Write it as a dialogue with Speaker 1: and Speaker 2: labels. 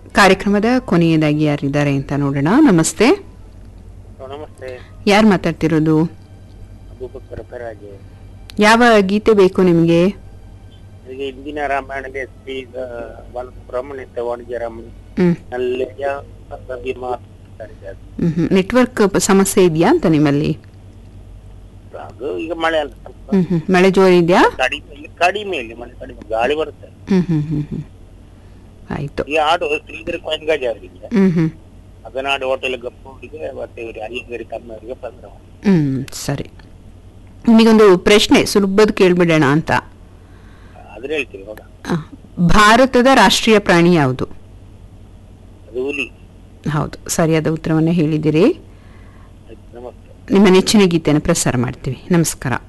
Speaker 1: ಕಾರ್ಯಕ್ರಮದ ಕೊನೆಯದಾಗಿ ಯಾರಿದ್ದಾರೆ ಅಂತ ನೋಡೋಣ ನಮಸ್ತೆ
Speaker 2: ನಮಸ್ತೆ
Speaker 1: ಯಾರು ಮಾತಾಡ್ತಿರೋದು
Speaker 2: ಅಬೂಬಕ್ಕರ್ ಫರಾಜ್
Speaker 1: ಯಾವ ಗೀತೆ ಬೇಕು ನಿಮಗೆ
Speaker 2: ಈಗ ಇಂದಿನ ರಾಮಾಯಣದ ಶ್ರೀ ಬ್ರಹ್ಮಣಿತ ವಾಣಿಜ್ಯ ರಾಮಣ
Speaker 1: ಹ್ಮ್
Speaker 2: ನಲ್ಲೆಯ ಅಭಿಮಾನ
Speaker 1: ನೆಟ್ವರ್ಕ್ ಸಮಸ್ಯೆ ಇದೆಯಾ ಅಂತ ನಿಮ್ಮಲ್ಲಿ
Speaker 2: ಅದು ಈಗ ಮಳೆ ಅಲ್ಲ ಸ್ವಲ್ಪ
Speaker 1: ಹ್ಮ್ ಹ್ಮ್ ಮಳೆ ಜೋರಿದ್ಯಾ
Speaker 2: ಕಡಿಮೆ ಇಲ್ಲಿ ಕಡಿಮೆ ಇಲ್ಲಿ ಮಳೆ ಕಡಿಮೆ ಗಾಳಿ ಬರುತ್ತೆ
Speaker 1: ಹ್ಮ್ ಹ್ಮ್ ಹ್ಮ್ ಹ್ಮ್ ಆಯ್ತು
Speaker 2: ಈ ಹಾಡು ಶ್ರೀಧರ ಕೊಯ್ನ್ಗಾಜ್ ಅವರಿಗೆ
Speaker 1: ಹ್ಮ್ ಹ್ಮ್
Speaker 2: ಅದನಾಡು ಹೋಟೆಲ್ ಗಪ್ಪವರಿಗೆ ಮತ್ತೆ ಇವರು ಅಯ್ಯಂಗರಿ ತಮ್ಮವರಿಗೆ ಬಂದ್ರು
Speaker 1: ಹ್ಮ್ ಸರಿ ನಿಮಗೊಂದು ಪ್ರಶ್ನೆ ಸುಲಭದ ಕೇಳ್ಬಿಡೋಣ ಅಂತ
Speaker 2: ಅದ್ರ ಹೇಳ್ತೀವಿ ಇವಾಗ
Speaker 1: ಆ, ಭಾರತದ ರಾಷ್ಟ್ರೀಯ ಪ್ರಾಣಿ ಯಾವುದು
Speaker 2: ಅದು ಹುಲಿ
Speaker 1: ಹೌದು ಸರಿಯಾದ ಉತ್ತರವನ್ನು ಹೇಳಿದಿರಿ
Speaker 2: ಆಯ್ತು, ನಮಸ್ತೆ
Speaker 1: ನಿಮ್ಮ ನೆಚ್ಚಿನ ಗೀತೆಯನ್ನು ಪ್ರಸಾರ ಮಾಡ್ತೀವಿ ನಮಸ್ಕಾರ